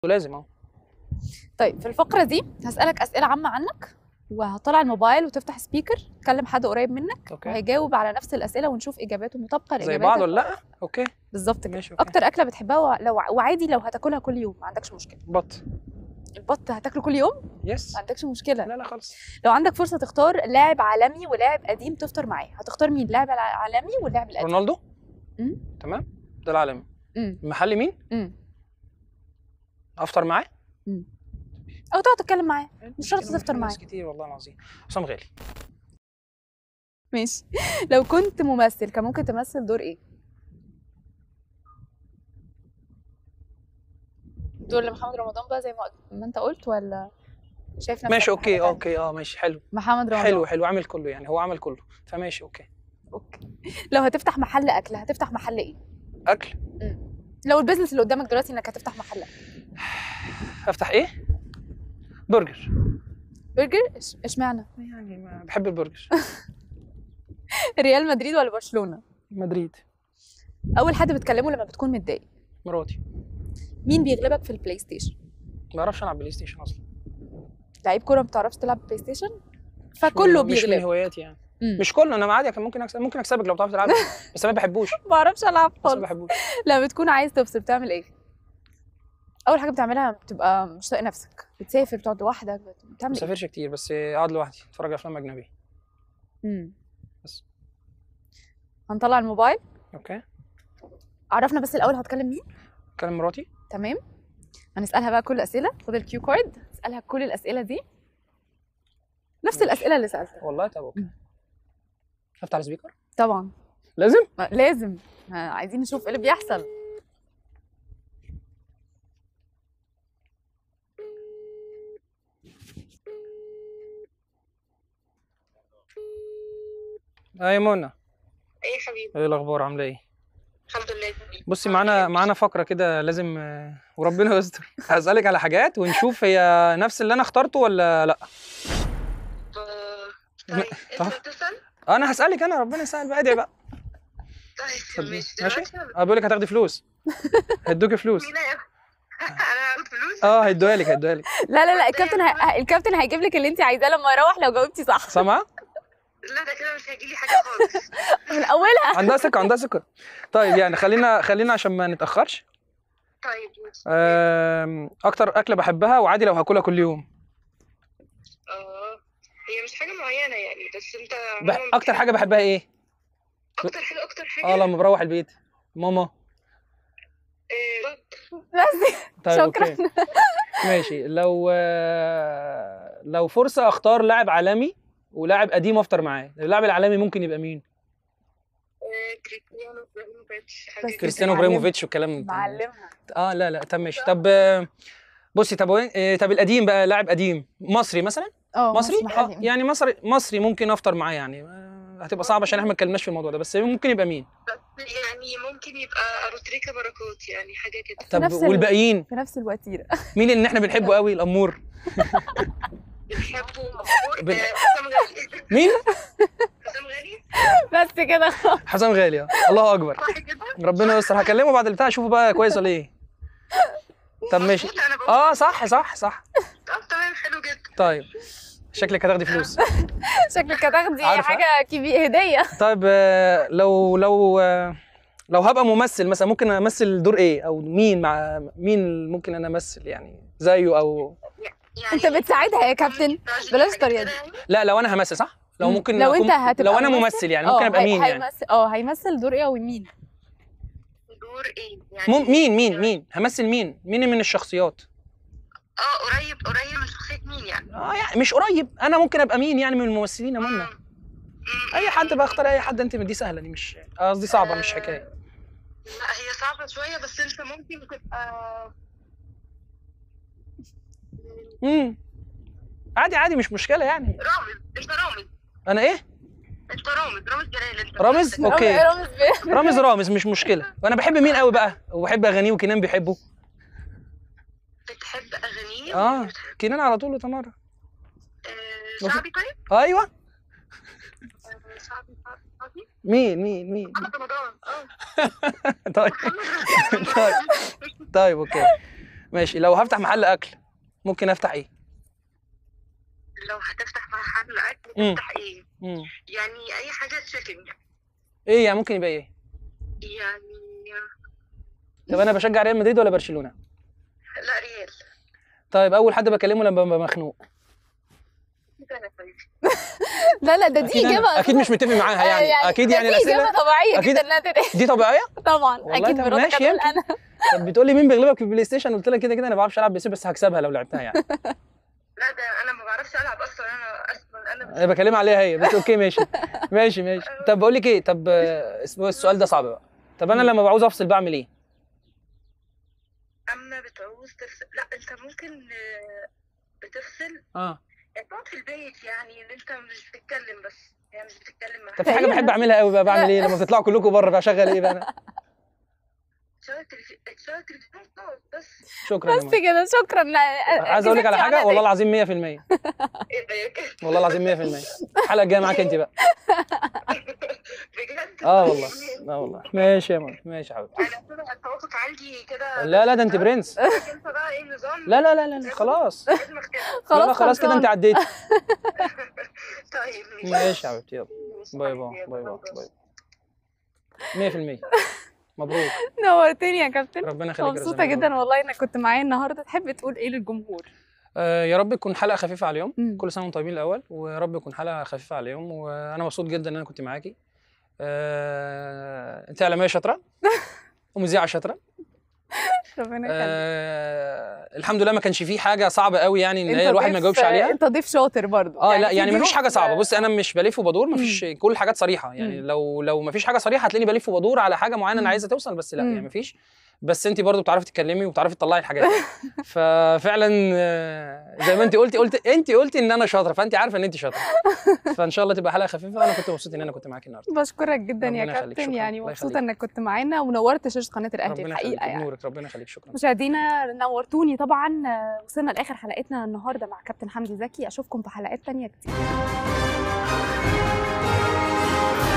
لازم اه طيب في الفقره دي هسالك اسئله عامه عنك وهطلع الموبايل وتفتح سبيكر تكلم حد قريب منك اوكي وهيجاوب على نفس الاسئله ونشوف اجاباته مطابقه زي لاجاباتك بعض ولا لا اوكي بالظبط كده ماشي اوكي اكتر اكله بتحبها وع- لو وعادي لو هتاكلها كل يوم ما عندكش مشكله بط البط هتاكله كل يوم يس ما عندكش مشكله لا لا خالص لو عندك فرصه تختار لاعب عالمي ولاعب قديم تفطر معاه هتختار مين اللاعب العالمي واللاعب القديم رونالدو مم. تمام ده العالمي امم المحلي مين امم افطر معاه او تقعد تتكلم معاه مش شرط كتير، تفطر في معاه ناس كتير والله العظيم حسام غالي ماشي لو كنت ممثل كان ممكن تمثل دور ايه دور لمحمد رمضان بقى زي ما ما انت قلت ولا شايف نفسك ماشي في حاجة اوكي تانية؟ اوكي اه ماشي حلو محمد رمضان حلو حلو عامل كله يعني هو عمل كله فماشي اوكي اوكي لو هتفتح محل اكل هتفتح محل ايه اكل لو البيزنس اللي قدامك دلوقتي انك هتفتح محل أكل. افتح ايه برجر برجر إش- اشمعنى يعني ما بحب البرجر ريال مدريد ولا برشلونه مدريد اول حد بتكلمه لما بتكون متضايق مراتي مين بيغلبك في البلاي ستيشن ما بعرفش العب بلاي ستيشن اصلا لعيب كوره ما بتعرفش تلعب بلاي ستيشن فكله مش من بيغلب هواياتي يعني مم. مش كله انا عادي كان ممكن اكسب ممكن اكسبك لو بتعرف تلعب بس انا ما بحبوش ما بعرفش العب بس ما خالص بحبوش لما بتكون عايز تفصل بتعمل ايه اول حاجه بتعملها بتبقى مش طايق نفسك بتسافر بتقعد لوحدك بت- ما بتعمل ايه بسافرش كتير بس اقعد لوحدي اتفرج على افلام اجنبي مم. بس. هنطلع الموبايل اوكي عرفنا بس الاول هتكلم مين كلم مراتي تمام هنسالها بقى كل الاسئله خد الكيو كارد اسالها كل الاسئله دي نفس ماشي. الاسئله اللي سالتها والله طب اوكي مم. افتح السبيكر طبعا لازم ما- لازم ها، عايزين نشوف ايه اللي بيحصل اي منى ايه يا حبيبي ايه الاخبار عامله ايه الحمد لله بصي معانا معانا فقره كده لازم آه، وربنا يستر هسالك على حاجات ونشوف هي نفس اللي انا اخترته ولا لا آه، طيب طب. انت بتسأل؟ انا هسالك انا ربنا يسهل بقى ادعي بقى طيب اتفضلي. ماشي ماشي دلوقتي ولا- اه بيقول لك هتاخدي فلوس هيدوكي فلوس مين هياخد؟ انا هاخد فلوس؟ اه هيدوها لك هيدوها لك لا لا لا الكابتن هي... الكابتن هيجيب لك اللي انت عايزاه لما يروح لو جاوبتي صح سامعه لا ده كده مش هيجيلي حاجه خالص من اولها عندها ثقه عندها ثقه طيب يعني خلينا خلينا عشان ما نتاخرش طيب ماشي آم، اكتر اكله بحبها وعادي لو هاكلها كل يوم اه هي مش حاجه معينه يعني بس انت بح... عموماً اكتر بتحب- حاجه بحبها ايه اكتر حاجه اكتر حاجه اه لما بروح البيت ماما آه، بس طيب شكراً. اوكي ماشي لو آه، لو فرصه اختار لاعب عالمي ولاعب قديم افطر معاه اللاعب العالمي ممكن يبقى مين آه، كريستيانو ابراهيموفيتش حاجه بس كده. كريستيانو معلم. ابراهيموفيتش والكلام ده معلمها اه لا لا طب ماشي طب آه، بصي طب وين آه، طب القديم بقى لاعب قديم مصري مثلا اه مصري مصري اه محلي. يعني مصري مصري ممكن افطر معاه يعني آه، هتبقى صعبه عشان احنا ما اتكلمناش في الموضوع ده بس ممكن يبقى مين بس يعني ممكن يبقى روتريكا باراكوت يعني حاجه كده طب نفس ال- والباقيين في نفس الوتيره مين اللي احنا بنحبه قوي الامور بنحبه بن- آه، حسام غالي مين حسام غالي بس كده حسام غالي آه. الله اكبر صح كده ربنا يستر هكلمه بعد البتاع اشوفه بقى كويس ولا ايه طب ماشي مظبوط، انا بقول اه صح صح صح طب تمام حلو جدا طيب شكلك هتاخدي فلوس شكلك هتاخدي عارفة؟ حاجه كبيره هديه طيب آه، لو لو آه، لو هبقى ممثل مثلا ممكن امثل دور ايه او مين مع مين ممكن انا امثل يعني زيه او يعني انت بتساعدها يا كابتن بلاش الطريقة دي. لا لو انا همثل صح لو مم. ممكن لو أكون- انت هتبقى لو انا ممثل؟ ممثل يعني ممكن اه، ابقى هي- مين يعني هيمثل اه هيمثل دور ايه ومين دور ايه يعني مم- مين مين مين همثل مين مين من الشخصيات اه قريب قريب من شخصية مين يعني اه يعني مش قريب انا ممكن ابقى مين يعني من الممثلين يا منى مم. مم. اي حد بقى اختار اي حد انت دي سهله دي مش قصدي صعبه مش حكايه لا هي صعبة شوية بس انت ممكن تبقى امم عادي عادي مش مشكله يعني رامز انت رامز انا ايه انت رامز رامز جلال انت رامز؟ بنفسك. أوكي. رامز بيه. رامز رامز مش مشكله وانا بحب مين قوي بقى وبحب اغانيه وكنان بيحبه بتحب اغانيه اه كنان على طول تمارا آه، شعبي طيب ايوه آه، شعبي شعبي شعبي مين مين مين محمد رمضان اه طيب محمد رمضان طيب طيب اوكي ماشي لو هفتح محل اكل ممكن افتح ايه لو هتفتح محل اكل مم. تفتح ايه مم. يعني اي حاجه تشيكن ايه يعني ممكن يبقى ايه يعني طب انا بشجع ريال مدريد ولا برشلونه لا ريال طيب اول حد بكلمه لما ببقى مخنوق كده انا طيب لا لا ده دي اكيد اجابه أنا اكيد مش متفق معاها يعني, اكيد ده يعني دي الاسئله اجابه طبيعيه أكيد- جدا انها تتقال. دي طبيعيه طبعا والله اكيد طب مراتك ماشي، هتقول يمكن. انا طب بتقول لي مين بيغلبك في البلاي ستيشن قلت لها كده كده انا ما بعرفش العب بلاي ستيشن بس هكسبها لو لعبتها يعني لا ده انا ما بعرفش العب اصلا انا اصلا انا انا بكلمها عليها هي بس اوكي ماشي ماشي ماشي طب بقول لك ايه طب آه، اسمه السؤال ده صعب بقى طب انا لما بعوز افصل بعمل ايه اما بتعوز تفصل لا انت ممكن آه، بتفصل اه يعني تقعد في البيت يعني ان انت مش بتتكلم بس يعني مش بتتكلم مع طب في حاجه هي بحب نفس- اعملها قوي بقى بعمل ايه لما بتطلعوا كلكم بره بقى شغل ايه بقى انا تشغل التلفزيون تشغل التلفزيون تقعد بس شكرا يا بس ماما. كده شكرا عايز اقول لك على حاجه والله العظيم 100% ايه ده يا كده والله العظيم 100% الحلقه الجايه معاك انت بقى بجد اه والله اه والله ماشي يا ماما ماشي يا حبيبتي انا كده التوافق عندي كده لا لا ده انت برنس انت بقى ايه النظام لا لا لا لا, لا خلاص لازم أختار. لا لا خلاص كده انت عديت طيب ماشي يا حبيبتي يلا باي باي باي باي باي 100% مبروك نورتني يا كابتن ربنا يخليك يا مبسوطه رزان، جدا والله انك كنت معايا النهارده تحب تقول ايه للجمهور آه، يا رب تكون حلقه خفيفه على اليوم مم. كل سنه وانتم طيبين الاول ويا رب تكون حلقه خفيفه على اليوم وانا مبسوط جدا ان انا كنت معاكي آه، انت اعلاميه شاطره ومذيعه شاطره ربنا يخليك آه، الحمد لله ما كانش فيه حاجه صعبه قوي يعني ان انت هي الواحد ما ضيف- يجاوبش عليها انت ضيف شاطر برضو اه لا في يعني ما فيش ضيوف- حاجه صعبه بص انا مش بلف وبدور ما فيش كل الحاجات صريحه يعني مم. لو لو ما فيش حاجه صريحه هتلاقيني بلف وبدور على حاجه معينه مم. انا عايزه توصل بس لا مم. يعني ما فيش بس انت برضو بتعرفي تتكلمي وبتعرفي تطلعي الحاجات ففعلا آه، زي ما انت قلتي قلت انت قلتي ان انا شاطره فانت عارفه ان انت شاطره فان شاء الله تبقى حلقه خفيفه وانا كنت مبسوط ان انا كنت معاكي النهارده بشكرك جدا يا ربنا يخليك، كابتن شكراً. يعني الله مبسوطه يخليك. انك كنت معانا ونورت شاشه قناه الاهلي ربنا الحقيقه يخليك يعني نورك ربنا يخليك شكرا مشاهدينا نورتوني طبعا آه، وصلنا لاخر حلقتنا النهارده مع كابتن حمدي زكي اشوفكم في حلقات تانية كتير